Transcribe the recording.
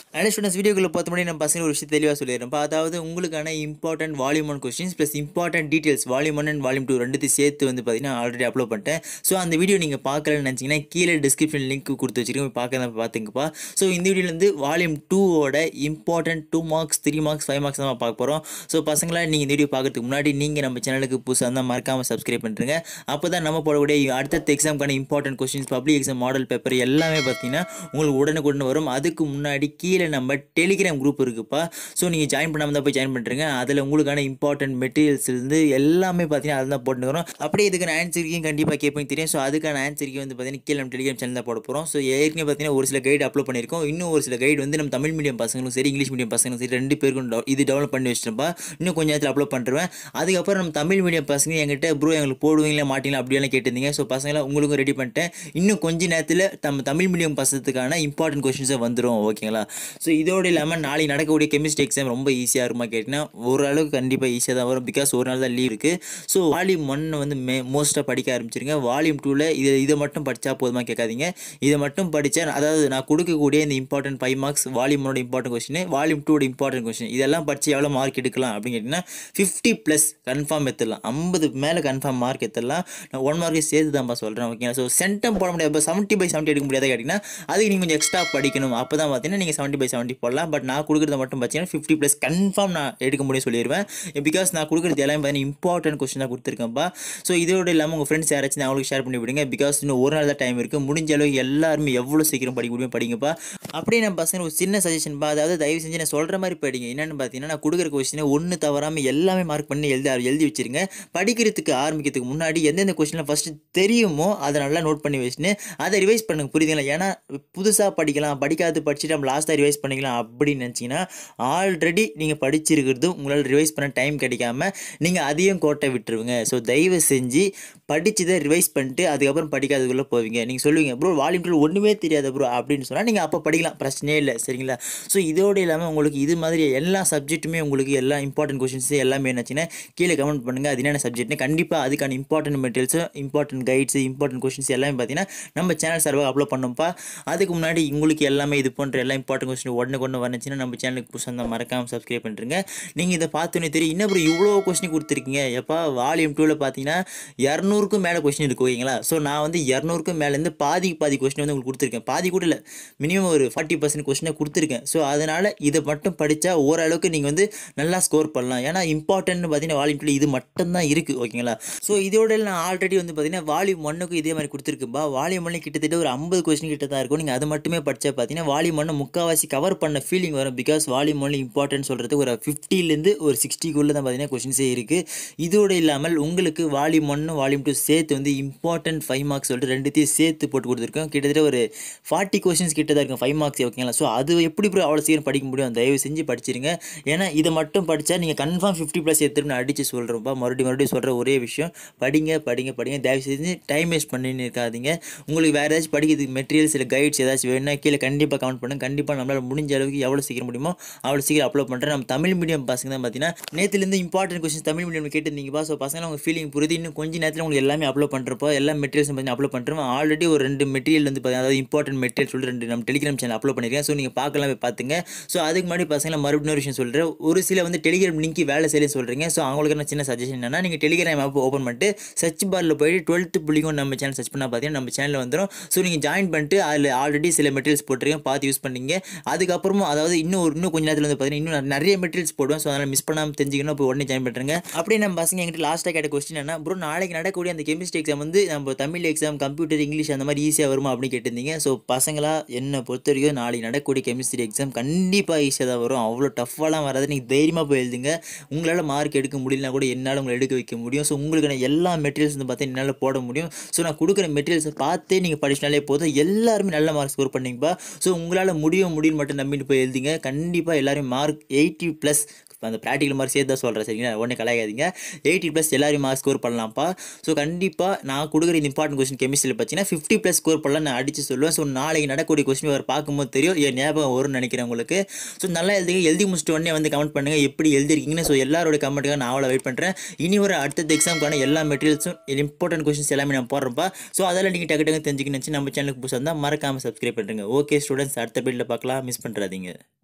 நல்ல ஸ்டூடெண்ட்ஸ் வீடியோக்குள்ள பார்த்த முன்னாடி நம்ம பசங்க ஒரு விஷயம் தெளிவாக சொல்லிடுறேன் அதாவது உங்களுக்கான important volume one questions plus important details volume one and volume two ரெண்டுத்தையும் சேர்த்து வந்து பார்த்தீங்கன்னா ஆல்ரெடி அப்லோட் பண்ணிட்டேன் ஸோ அந்த வீடியோ நீங்கள் பார்க்கலன்னு நினச்சிங்கன்னா கீழே டிஸ்கிரிப்ஷன் லிங்க் கொடுத்து வச்சிருக்கேன் போய் பார்க்க பார்த்துங்கப்பா ஸோ இந்த வீடியோலேருந்து வால்யூம் டூவோட important two marks three marks five marks தான் பார்க்க போகிறோம் ஸோ பசங்களா நீங்கள் இந்த வீடியோ பார்க்கறதுக்கு முன்னாடி நீங்கள் நம்ம சேனலுக்கு புதுசாக இருந்தால் மறக்காமல் சப்ஸ்கிரைப் பண்ணுறங்க அப்போ தான் நம்ம போடக்கூடிய அடுத்தடுத்த எக்ஸாமுக்கான important questions public exam model paper எல்லாமே பார்த்தீங்கன்னா உங்களுக்கு உடனுக்குடன் வரும் அதுக்கு முன்னாடி கீழே நம்ம டெலிகிராம் குரூப் இருக்குப்பா ஸோ நீங்கள் ஜாயின் பண்ணாமல் தான் போய் ஜாயின் பண்ணுறங்க அதில் உங்களுக்கான இம்பார்ட்டன்ட் மெட்டீரியல்ஸ் இருந்து எல்லாமே பார்த்தீங்கன்னா அதில் தான் போட்டுக்கிறோம் அப்படியே இதுக்கான ஆன்சருக்கையும் கண்டிப்பாக கேட்பீங்க தெரியும் ஸோ அதுக்கான ஆன்சருக்கு வந்து பார்த்தீங்கன்னா கீழே நம்ம டெலிகிராம் சேனல் தான் போட போகிறோம் ஸோ ஏற்கனவே பார்த்தீங்கன்னா ஒரு சில கைடு அப்லோட் பண்ணியிருக்கோம் இன்னும் ஒரு சில கைடு வந்து நம்ம தமிழ் மீடியம் பசங்களும் சரி இங்கிலீஷ் மீடியம் பசங்களும் சரி ரெண்டு பேருக்கும் dow- இது டெவலப் பண்ணி வச்சிருப்பா இன்னும் கொஞ்சம் நேரத்தில் அப்லோட் பண்ணுறேன் அதுக்கப்புறம் நம்ம தமிழ் மீடியம் பசங்க எங்கிட்ட ப்ரோ எங்களுக்கு போடுவீங்களா மாட்டீங்களா அப்படியெல்லாம் கேட்டிருந்தீங்க ஸோ பசங்களை உங்களுக்கும் ரெடி பண்ணிட்டேன் இன்னும் கொஞ்ச நேரத்தில் நம்ம தமிழ் மீடியம் பசத்துக்கான இம்பார்ட்டன்ட் கொஸ்டின்ஸை வந்துடும் ஓகேங்களா ஸோ இதோடு இல்லாமல் நாளைக்கு நடக்கக்கூடிய கெமிஸ்ட்ரி எக்ஸாம் ரொம்ப ஈஸியாக இருக்குமா கேட்டிங்கன்னா ஓரளவுக்கு கண்டிப்பாக ஈஸியாக தான் வரும் பிகாஸ் ஒரு நாள் தான் லீவ் இருக்குது ஸோ வால்யூம் ஒன்று வந்து மே மோஸ்ட்டாக படிக்க ஆரம்பிச்சிருங்க வால்யூம் டூவில் இது இதை மட்டும் படித்தா போதுமா கேட்காதீங்க இதை மட்டும் படித்தா அதாவது நான் கொடுக்கக்கூடிய இந்த இம்பார்ட்டன்ட் ஃபைவ் மார்க்ஸ் வால்யூம் ஒனோட இம்பார்ட்டன்ட் கொஸ்டின் வால்யூம் டூட இம்பார்ட்டன்ட் கொஸ்டின் இதெல்லாம் படித்து எவ்வளோ மார்க் எடுக்கலாம் அப்படின்னு கேட்டிங்கன்னா ஃபிஃப்டி ப்ளஸ் கன்ஃபார்ம் எடுத்துடலாம் ஐம்பது மேலே கன்ஃபார்ம் மார்க் எடுத்துடலாம் நான் ஒன் மார்க்கே சேர்த்து தான்ப்பா சொல்கிறேன் ஓகேங்களா ஸோ சென்டம் போட முடியாது இப்போ செவன்ட்டி பை செவன்ட்டி எடுக்க முடியாத கேட்டிங்கன்னா அதுக்கு நீங்கள் கொஞ்சம் எக்ஸ்ட்ரா படிக்கணும் அப்போ தான் பார்த்தீங்கன்னா நீங்கள் செவன்ட்டி பை செவன்ட்டி போடலாம் பட் நான் கொடுக்குறத மட்டும் பார்த்தீங்கன்னா ஃபிஃப்டி ப்ளஸ் கன்ஃபார்ம் நான் எடுக்க முடியும் சொல்லிடுவேன் பிகாஸ் நான் கொடுக்குறது எல்லாமே பார்த்தீங்கன்னா இம்பார்ட்டன்ட் கொஸ்டின் தான் கொடுத்துருக்கேன்ப்பா ஸோ இதோட இல்லாமல் உங்கள் ஃப்ரெண்ட்ஸ் யாராச்சும் அவங்களுக்கு ஷேர் பண்ணி விடுங்க பிகாஸ் இன்னும் ஒரு நாள் தான் டைம் இருக்குது முடிஞ்ச அளவுக்கு எல்லாருமே எவ்வளோ சீக்கிரம் படிக்க முடியும் படிங்கப்பா அப்படியே நம்ம பசங்க ஒரு சின்ன சஜஷன்ப்பா அதாவது தயவு செஞ்சு நான் சொல்கிற மாதிரி படிங்க என்னென்னு பார்த்தீங்கன்னா நான் கொடுக்குற கொஸ்டினை ஒன்று தவறாமல் எல்லாமே மார்க் பண்ணி எழுதி எழுதி வச்சிருங்க படிக்கிறதுக்கு ஆரம்பிக்கிறதுக்கு முன்னாடி எந்தெந்த கொஸ்டினில் ஃபஸ்ட்டு தெரியுமோ அதை நல்லா நோட் பண்ணி வச்சுன்னு அதை ரிவைஸ் பண்ணுங்க புரியுதுங்களா ஏன்னா புதுசாக படிக்கலாம் படிக்காது படிச்சுட்டு நம்ம லாஸ்ட்டாக ரிவைஸ் பண்ணிக்கலாம் அப்படின்னு நினச்சிங்கன்னா ஆல்ரெடி நீங்கள் படிச்சிருக்கிறது உங்களால் ரிவைஸ் பண்ண டைம் கிடைக்காம நீங்கள் அதையும் கோட்டை விட்டுருவீங்க ஸோ தயவு செஞ்சு படிச்சதை ரிவைஸ் பண்ணிட்டு அதுக்கப்புறம் படிக்காததுக்குள்ளே போவீங்க நீங்கள் சொல்லுவீங்க ப்ரோ வால்யூம் டூ ஒன்றுமே தெரியாது ப்ரோ அப்படின்னு சொன்னால் நீங்கள் அப்போ படிக்கலாம் பிரச்சனையே இல்லை சரிங்களா ஸோ இதோடு இல்லாமல் உங்களுக்கு இது மாதிரி எல்லா சப்ஜெக்ட்டுமே உங்களுக்கு எல்லா இம்பார்ட்டன்ட் கொஷின்ஸ் எல்லாமே என்னச்சுன்னா கீழே கமெண்ட் பண்ணுங்கள் அது என்னென்ன சப்ஜெக்ட்னு கண்டிப்பாக அதுக்கான important materials important guides important questions எல்லாமே பார்த்தீங்கன்னா நம்ம சேனல் சார்பாக அப்லோட் பண்ணோம்ப்பா அதுக்கு முன்னாடி உங்களுக்கு எல்லாமே இது போன்ற எல்லா இம்பார்ட்டன்ட் கொஸ்டின் உடனே கொண்டு வந்துச்சுன்னா நம்ம சேனலுக்கு புதுசாக இருந்தால் மறக்காமல் சப்ஸ்கிரைப் பண்ணுறங்க நீங்கள் இதை பார்த்தோன்னே தெரியும் இன்னும் அப்புறம் இவ்வளோ கொஸ்டின் கொடுத்துருக்கீங்க எப்பா வால்யூம் டூவில் பார்த்தீங்கன்னா இரநூறுக்கும் மேலே கொஸ்டின் இருக்கு ஓகேங்களா ஸோ நான் வந்து இரநூறுக்கும் மேலேருந்து பாதி பாதி கொஸ்டின் வந்து உங்களுக்கு கொடுத்துருக்கேன் பாதி கூட இல்லை மினிமம் ஒரு ஃபார்ட்டி பர்சன்ட் கொஸ்டினை கொடுத்துருக்கேன் ஸோ அதனால் இதை மட்டும் படித்தா ஓரளவுக்கு நீங்கள் வந்து நல்லா ஸ்கோர் பண்ணலாம் ஏன்னா இம்பார்ட்டன்ட் பார்த்தீங்கன்னா வால்யூம் டூவில் இது மட்டும் தான் இருக்குது ஓகேங்களா ஸோ இதோட நான் ஆல்ரெடி வந்து பார்த்தீங்கன்னா வால்யூம் ஒன்னுக்கும் இதே மாதிரி கொடுத்துருக்குப்பா வால்யூம் ஒன்று கிட்டத்தட்ட ஒரு ஐம்பது கொஸ்டின் கிட்ட தான் இருக்கும் நீங்கள் அது மட்டுமே படித்தா பார்த்தீங்கன்னா வால்யூம் ஒன்று முக்கால்வாசி கவர் பண்ண ஃபீலிங் வரும் பிகாஸ் வால்யூம் ஒன்று இம்பார்ட்டன்ட் சொல்கிறது ஒரு ஃபிஃப்டிலேருந்து ஒரு சிக்ஸ்டிக்குள்ளே தான் பார்த்தீங்கன்னா கொஸ்டின்ஸே இருக்குது இதோடு இல்லாமல் உங்களுக்கு வால்யூம் ஒன்று வால்யூம் டூ சேர்த்து வந்து இம்பார்ட்டன்ட் ஃபைவ் மார்க்ஸ் சொல்லிட்டு ரெண்டுத்தையும் சேர்த்து போட்டு கொடுத்துருக்கோம் கிட்டத்தட்ட ஒரு ஃபார்ட்டி கொஸ்டின்ஸ் கிட்ட தான் இருக்கும் ஃபைவ் மார்க்ஸ் ஓகேங்களா ஸோ அது எப்படி ப்ரோ அவ்வளோ சீக்கிரம் படிக்க முடியும் தயவு செஞ்சு படிச்சிருங்க ஏன்னா இதை மட்டும் படித்தா நீங்கள் கன்ஃபார்ம் ஃபிஃப்டி ப்ளஸ் எடுத்துட்டு நான் அடித்து சொல்கிறேன்ப்பா மறுபடியும் மறுபடியும் சொல்கிற ஒரே விஷயம் படிங்க படிங்க படிங்க தயவு செஞ்சு டைம் வேஸ்ட் பண்ணின்னு இருக்காதீங்க உங்களுக்கு வேறு ஏதாச்சும் படிக்கிறதுக்கு மெட்டீரியல்ஸ் இல்லை கைட்ஸ் ஏதாச்சும் வேணும்னா கீழே கண்டிப்பாக கமெண்ட் பண்ணுங்க கண்டிப்பாக நம்மளால் முடிஞ்ச அளவுக்கு எவ்வளோ சீக்கிரம் முடியுமோ அவ்வளோ சீக்கிரம் அப்லோட் பண்ணுறேன் நம்ம தமிழ் மீடியம் பசங்க தான் பார்த்தீங்கன்னா நேற்றுலேருந்து இம்பார்ட்டன்ட் கொஸ்டின் தமிழ் மீடியம் கேட்டிருந்தீங்கப்பா ஸோ பசங்க உங்கள் ஃபீலிங் புரியுது இன்னும் கொஞ்ச நேரத்தில் உங்களுக்கு எல்லாமே அப்லோட் பண்ணுறப்போ எல்லா மெட்டீரியல்ஸ் பார்த்தீங்கன்னா அப்லோட் பண்ணுறோம் ஆல்ரெடி ஒரு ரெண்டு மெட்டீரியல் வந்து பார்த்தீங்கன்னா அதாவது இம்பார்ட்டன்ட் மெட்டீரியல் சொல்லிட்டு ரெண்டு நம்ம டெலிகிராம் சேனல் அப்லோட் பண்ணியிருக்கேன் ஸோ நீங்கள் பார்க்கலாம் போய் பார்த்துங்க ஸோ அதுக்கு முன்னாடி பசங்களை மறுபடியும் ஒரு விஷயம் சொல்கிறேன் ஒரு சில வந்து டெலிகிராம் லிங்க் வேலை செய்யலன்னு சொல்கிறீங்க ஸோ அவங்களுக்கு நான் சின்ன சஜஷன் என்னன்னா நீங்கள் டெலிகிராம் ஆப் ஓப்பன் பண்ணிட்டு சர்ச் பாரில் போயிட்டு டுவெல்த்து புள்ளிக்கும் நம்ம சேனல் சர்ச் பண்ணால் பார்த்தீங்கன்னா நம்ம சேனலில் வந்துடும் ஸோ நீங்கள் ஜாயின் பண்ணிட்டு அதில் ஆல்ரெடி சில மெட்டீரியல்ஸ் போட்டிருக்கேன் பார்த்து யூஸ் பண்ணீங்க அதுக்கப்புறமா அதாவது இன்னும் ஒரு இன்னும் கொஞ்ச நேரத்தில் வந்து பார்த்தீங்கன்னா இன்னும் நிறைய மெட்டீரியல்ஸ் போடுவேன் ஸோ அதனால் மிஸ் பண்ணாமல் தெரிஞ்சுக்கணும் இப்போ உடனே ஜாயின் பண்ணுறேங்க அப்படியே நம்ம பசங்க எங்கிட்ட லாஸ்ட்டாக கேட்ட கொஸ்டின் என்ன ப்ரோ நாளைக்கு நடக்கக்கூடிய அந்த கெமிஸ்ட்ரி எக்ஸாம் வந்து நம்ம தமிழ் எக்ஸாம் கம்ப்யூட்டர் இங்கிலீஷ் அந்த மாதிரி ஈஸியாக வருமா அப்படின்னு கேட்டிருந்தீங்க ஸோ பசங்களா என்னை பொறுத்த வரைக்கும் நாளைக்கு நடக்கக்கூடிய கெமிஸ்ட்ரி எக்ஸாம் கண்டிப்பாக ஈஸியாக தான் வரும் அவ்வளோ டஃப்பாலாம் வராது நீங்கள் தைரியமாக போய் எழுதுங்க உங்களால் மார்க் எடுக்க முடியலனா கூட என்னால் உங்களை எடுக்க வைக்க முடியும் ஸோ உங்களுக்கு நான் எல்லா மெட்டீரியல்ஸ் வந்து பார்த்தா என்னால் போட முடியும் ஸோ நான் கொடுக்குற மெட்டீரியல்ஸை பார்த்தே நீங்கள் படிச்சினாலே போதும் எல்லாருமே நல்ல மார்க் ஸ்கோர் பண்ணீங்கப்பா ஸோ உங்களால் முடியும் முடியும் மட்டும் நம்பிட்டு போய் எழுதிங்க கண்டிப்பாக எல்லாரும் மார்க் எயிட்டி ப்ளஸ் அந்த ப்ராக்டிக்கல் மார்க் சேர்த்து தான் சொல்கிறேன் சரிங்களா உடனே கலாயாதீங்க எயிட்டி ப்ளஸ் எல்லாரும் மார்க் ஸ்கோர் பண்ணலாம்ப்பா ஸோ கண்டிப்பாக நான் கொடுக்குற இந்த இம்பார்ட்டன்ட் கொஸ்டின் கெமிஸ்ட்ரியில் பார்த்தீங்கன்னா ஃபிஃப்டி ப்ளஸ் ஸ்கோர் பண்ணலாம் நான் அடித்து சொல்லுவேன் ஸோ நாளைக்கு நடக்கக்கூடிய கொஸ்டின் அவர் பார்க்கும்போது தெரியும் என் ஞாபகம் வரும்னு நினைக்கிறேன் உங்களுக்கு ஸோ நல்லா எழுதுங்க எழுதி முடிச்சிட்டு உடனே வந்து கமெண்ட் பண்ணுங்கள் எப்படி எழுதிருக்கீங்கன்னு ஸோ எல்லாரோட கமெண்ட்டுக்காக நான் அவ்வளோ வெயிட் பண்ணுறேன் இனி ஒரு அடுத்தது எக்ஸாமுக்கான எல்லா மெட்டீரியல்ஸும் இம்பார்ட்டன்ட் கொஸ்டின்ஸ் எல்லாமே நான் போடுறப்பா ஸோ அதெல்லாம் நீங்கள் டக்கு டக்கு தெரிஞ்சுக்கணுச்சு நம்ம சேனலுக்கு புதுசாக இருந்தால் மறக்காமல் சப்ஸ்கிரைப் பண்ணுறேங்க ஓகே ஸ்டூடெண்ட்ஸ் அடுத்த பீல்டில் பார்க்கலாம் மிஸ் பண்ணுறாதீங்க